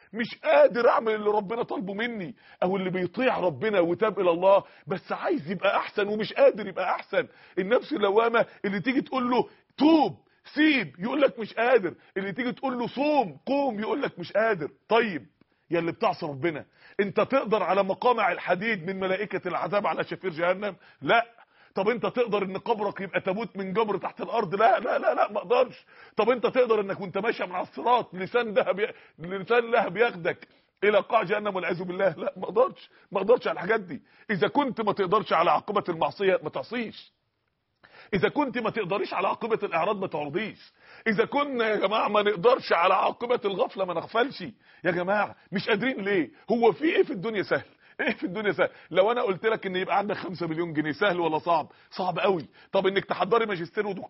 مش قادر اعمل اللي ربنا طالبه مني او اللي بيطيع ربنا وتاب الى الله بس عايز يبقى احسن ومش قادر يبقى احسن النفس اللوامه اللي تيجي تقول له توب سيب يقول لك مش قادر اللي تيجي تقول له صوم قوم يقول لك مش قادر طيب يا اللي بتعصي ربنا انت تقدر على مقامع الحديد من ملائكه العذاب على شفير جهنم لا طب انت تقدر ان قبرك يبقى تابوت من جبر تحت الارض لا لا لا لا ما اقدرش طب انت تقدر انك وانت ماشي من على الصراط لسان ذهب ي... لسان لهب ياخدك الى قاع جهنم والعياذ بالله لا ما اقدرش ما اقدرش على الحاجات دي اذا كنت ما تقدرش على عاقبه المعصيه ما تعصيش اذا كنت ما تقدريش على عاقبه الاعراض ما تعرضيش اذا كنا يا جماعه ما نقدرش على عاقبه الغفله ما نغفلش يا جماعه مش قادرين ليه هو في ايه في الدنيا سهل ايه في الدنيا سهل لو انا قلت لك ان يبقى عندك 5 مليون جنيه سهل ولا صعب صعب قوي طب انك تحضري ماجستير ودكتوراه